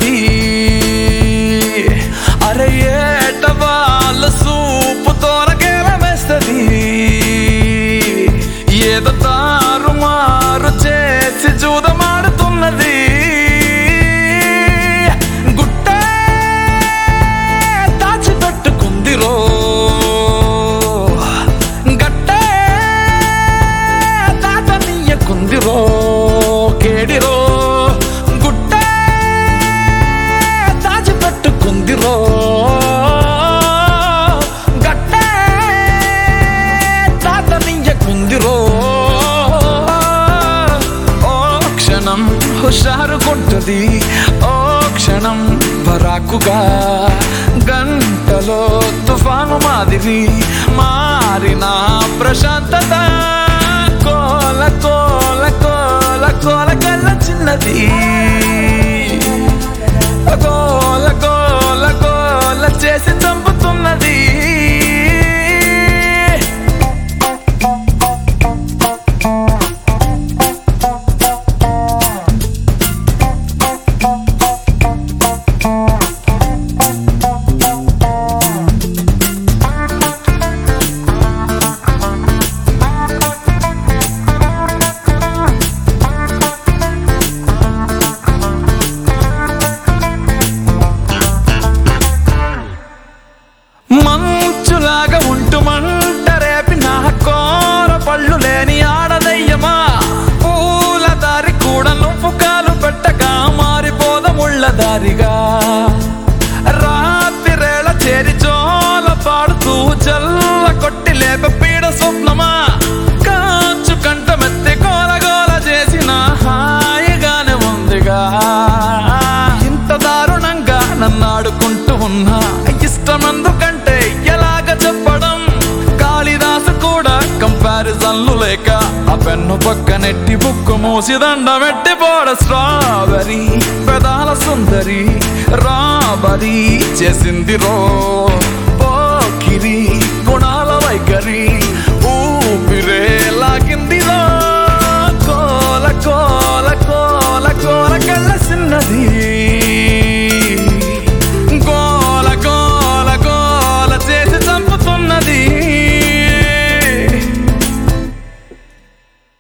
చిన్నది అరే ఏట వాళ్ళ సూపు తోరకేల వేస్తది ఏదో తారు మారు చేసి జూదమాడుతున్నది గుట్టే దాచిపెట్టుకుందిరో గట్టే దాటనీయకుందిరో కేడిరో గుట్టే దాచిపెట్టుకుందిరో గట్టే దాటనీయకుందిరో ఓ క్షణం హుషారుకుంటది ఓ క్షణం పరాకుగా గంటలో తుఫాను మాదిరి మారిన ప్రశాంతత కోల కోల కోల కోల కళ్ళ చిన్నది కోల కోల కోల చేసి చంపుతున్నది మంచులాగా ఉంటూ మంట రేపి నా కోర పళ్ళు లేని ఆడదయ్యమా పూల దారి కూడా నువ్వు కాలు పెట్టగా మారిపోద ముళ్ళ దారిగా రాత్రిరేళ చేరి జోల పాడుతూ చల్ల కొట్టి లేప పీడ స్వప్నమా కాచు కంటమెత్తి గోల గోల చేసిన హాయిగానే ఉందిగా ఇంత దారుణంగా నన్ను ఆడుకుంటూ ఉన్నా ఇష్టమెందుకంటే ఎలాగ చెప్పడం కాళిదాసు కూడా కంపారిజన్లు లేక ఆ పెన్ను పక్కనెట్టి బుక్కు మూసి దండమెట్టి పోడ స్ట్రాబెరీ పెదాల సుందరి రాబరి చేసింది రో పోకిరి గుణాల వైఖరి ఊపిరే లాగింది